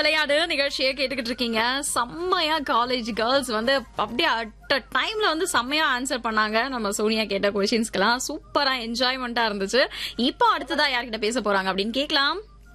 விளையாடு நிகழ்ச்சியை கேட்டுக்கிட்டு இருக்கீங்க செம்மையா காலேஜ் கேர்ள்ஸ் வந்து அப்படியே அட் டைம்ல வந்து செம்மையா ஆன்சர் பண்ணாங்க நம்ம சோனியா கேட்ட கொஸ்டின்ஸ்க்கெல்லாம் சூப்பரா என்ஜாய்மெண்டா இருந்துச்சு இப்போ அடுத்ததா யார்கிட்ட பேச போறாங்க அப்படின்னு கேட்கலாம்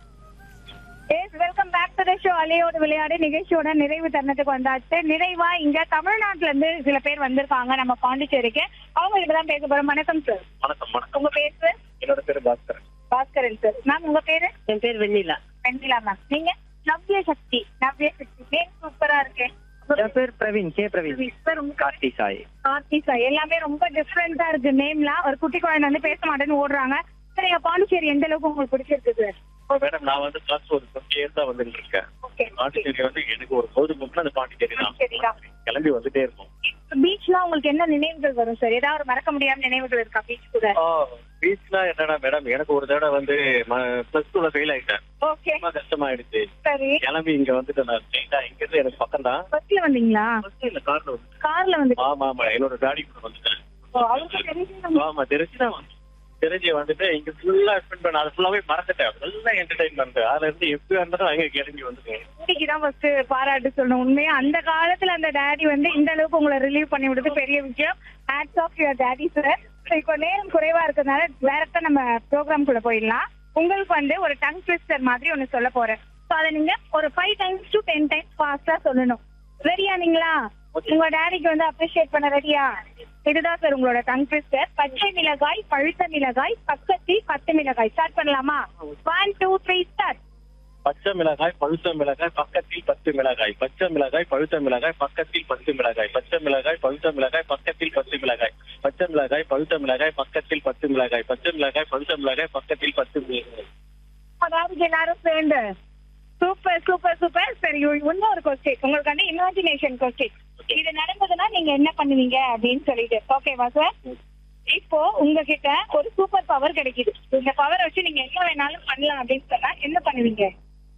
yes welcome back to the show அலையோடு விளையாடு நிகழ்ச்சியோட நிறைவு தருணத்துக்கு வந்தாச்சு நிறைவா இங்க தமிழ்நாட்டுல இருந்து சில பேர் வந்திருக்காங்க நம்ம பாண்டிச்சேரிக்கு அவங்க கிட்ட தான் பேச போறோம் வணக்கம் சார் வணக்கம் வணக்கம் உங்க பேர் சார் என்னோட பேரு பாஸ்கரன் பாஸ்கரன் சார் மேம் உங்க பேரு என் பேர் வெண்ணிலா வெண்ணிலா மேம் நீங்க நவ்ய சக்தி நவ்ய சக்தி பேர் சூப்பரா இருக்கு என் பேர் பிரவீன் கே பிரவீன் சார் உங்க கார்த்தி சாய் கார்த்தி சார் எல்லாமே ரொம்ப டிஃப்ரெண்டா இருக்கு நேம்லாம் ஒரு குட்டி குழந்தை வந்து பேச மாட்டேன்னு ஓடுறாங்க சார் எங்க பாண்டிச்சேரி எந்த அளவுக்கு உங்களுக்கு பிடிச்சிருக்கு சார் மேடம் நான் வந்து கிளாஸ் ஒரு டுவெண்ட்டி இயர்ஸ் தான் வந்துட்டு இருக்கேன் ஓகே பாண்டிச்சேரி வந்து எனக்கு ஒரு பொழுதுபோக்குனா அந்த பாண்டிச்சேரி பாண்டிச்சேரி தான். தான் கிளம்பி வந்துட்டே இருக்கும் பீச்லாம் உங்களுக்கு என்ன நினைவுகள் வரும் சார் ஏதாவது ஒரு மறக்க முடியாத நினைவுகள் இருக்கா பீச் கூட பீச்னா என்னன்னா மேடம் எனக்கு ஒரு தடவை வந்து பிளஸ் டூல ஃபெயில் ஆயிட்டேன் ஓகே ரொம்ப கஷ்டமாயிடுச்சு சரி கிளம்பி இங்க வந்துட்டு நான் ஸ்ட்ரெயிட்டா இங்க இருந்து எனக்கு பக்கம் தான் பஸ்ல வந்தீங்களா இல்ல கார்ல வந்து கார்ல வந்து ஆமா ஆமா என்னோட டாடி கூட வந்துட்டேன் அவருக்கு தெரிஞ்சு ஆமா தெரிஞ்சு தான் வந்து தெரிஞ்சு வந்துட்டு இங்க ஃபுல்லா ஸ்பெண்ட் பண்ண அது ஃபுல்லாவே மறந்துட்டேன் நல்லா என்டர்டைன்மெண்ட் அதுல இருந்து எப்படியா இருந்தாலும் அங்க கிளம்பி வந்துட்டேன் இன்னைக்கு தான் ஃபர்ஸ்ட் பாராட்டு சொல்லணும் உண்மையா அந்த காலத்துல அந்த டேடி வந்து இந்த அளவுக்கு உங்களை ரிலீவ் பண்ணி விடுறது பெரிய விஷயம் hats off your daddy sir இப்போ நேரம் குறைவா இருக்கிறதுனால டேரக்டா நம்ம ப்ரோக்ராம் குள்ள போயிடலாம் உங்களுக்கு வந்து ஒரு டங் ட்விஸ்டர் மாதிரி ஒன்னு சொல்ல போறேன் ஸோ அதை நீங்க ஒரு five times to ten times ஃபாஸ்டா சொல்லணும் ரெடியா நீங்களா உங்க டேடிக்கு வந்து அப்ரிஷியேட் பண்ண ரெடியா இதுதான் சார் உங்களோட டங் ட்விஸ்டர் பச்சை மிளகாய் பழுத்த மிளகாய் பக்கத்தில் பத்து மிளகாய் ஸ்டார்ட் பண்ணலாமா ஒன் டூ த்ரீ ஸ்டார்ட் பச்சை மிளகாய் பழுத்த மிளகாய் பக்கத்தில் பத்து மிளகாய் பச்சை மிளகாய் பழுத்த மிளகாய் பக்கத்தில் பத்து மிளகாய் பச்சை மிளகாய் பழுத்த மிளகாய் பக்கத்தில் பத்து மிளகாய் பச்சை மிளகாய் பழுத்த மிளகாய் பக்கத்தில் பத்து மிளகாய் பச்சை மிளகாய் பழுத்த மிளகாய் பக்கத்தில் பத்து மிளகாய் அதாவது எல்லாரும் சேர்ந்து சூப்பர் சூப்பர் சூப்பர் சரி இன்னும் ஒரு கொஸ்டின் உங்களுக்கு வந்து இமேஜினேஷன் கொஸ்டின் இது நடந்ததுன்னா நீங்க என்ன பண்ணுவீங்க அப்படின்னு சொல்லிட்டு ஓகேவா சார் இப்போ உங்ககிட்ட ஒரு சூப்பர் பவர் கிடைக்குது இந்த பவர் வச்சு நீங்க என்ன வேணாலும் பண்ணலாம் அப்படின்னு சொன்னா என்ன பண்ணுவீங்க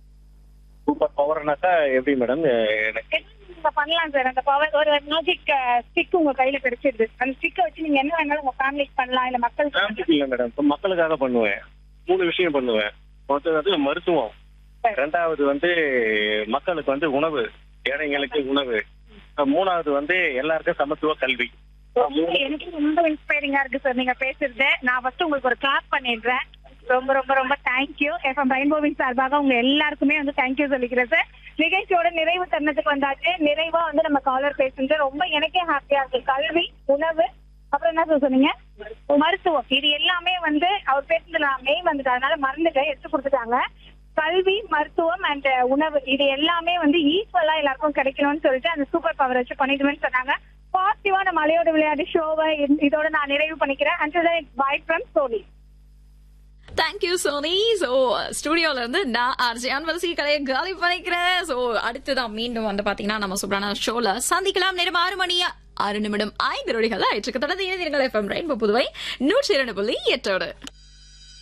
சூப்பர் பவர்னாக்கா எப்படி மேடம் எனக்கு என்ன நீங்க பண்ணலாம் சார் அந்த பவர் ஒரு மேஜிக் ஸ்டிக் உங்க கையில கிடைச்சிருது அந்த ஸ்டிக்கை வச்சு நீங்க என்ன வேணாலும் உங்க ஃபேமிலிக்கு பண்ணலாம் இல்ல மக்களுக்கு பண்ணலாம். இல்ல மேடம் இப்ப மக்களுக்காக பண்ணுவேன் மூணு விஷயம் பண்ணுவேன் மொத்தம் வந்து மருத்துவம் ரெண்டாவது வந்து மக்களுக்கு வந்து உணவு ஏழைங்களுக்கு உணவு மூணாவது வந்து எல்லாருக்கும் சமத்துவ கல்வி எனக்கு ரொம்ப இன்ஸ்பைரிங்கா இருக்கு சார் நீங்க பேசுறது நான் ஃபர்ஸ்ட் உங்களுக்கு ஒரு கிளாப் பண்ணிடுறேன் ரொம்ப ரொம்ப ரொம்ப தேங்க்யூ எஃப்எம் ரெயின்போவின் சார்பாக உங்க எல்லாருக்குமே வந்து தேங்க்யூ சொல்லிக்கிறேன் சார் நிகழ்ச்சியோட நிறைவு தருணத்துக்கு வந்தாச்சு நிறைவா வந்து நம்ம காலர் பேசுறது ரொம்ப எனக்கே ஹாப்பியா இருக்கு கல்வி உணவு அப்புறம் என்ன சார் சொன்னீங்க மருத்துவம் இது எல்லாமே வந்து அவர் பேசுனதுல மெயின் வந்துட்டு அதனால மறந்துட்டேன் எடுத்து கொடுத்துட்டாங்க கல்வி மருத்துவம் அண்ட் உணவு இது எல்லாமே வந்து ஈக்குவலா எல்லாருக்கும் கிடைக்கணும்னு சொல்லிட்டு அந்த சூப்பர் பவர் வச்சு பண்ணிடுவேன்னு சொன்னாங்க பாசிட்டிவா நம்ம மலையோட விளையாட்டு ஷோவை இதோட நான் நிறைவு பண்ணிக்கிறேன் and bye from Sony thank you Sony so ஸ்டுடியோல இருந்து நான் ஆர்ஜி அன்வரசி கலையை காலி பண்ணிக்கிறேன் சோ அடுத்துதான் மீண்டும் வந்து பாத்தீங்கன்னா நம்ம சூப்பரான ஷோல சந்திக்கலாம் நேரம் ஆறு மணி ஆறு நிமிடம் ஐந்து நொடிகள் ஆயிற்றுக்கு தொடர்ந்து இணைந்திருங்கள் எஃப்எம் ரெயின்போ புதுவை நூற்றி இரண்டு புள்ளி எட்டோடு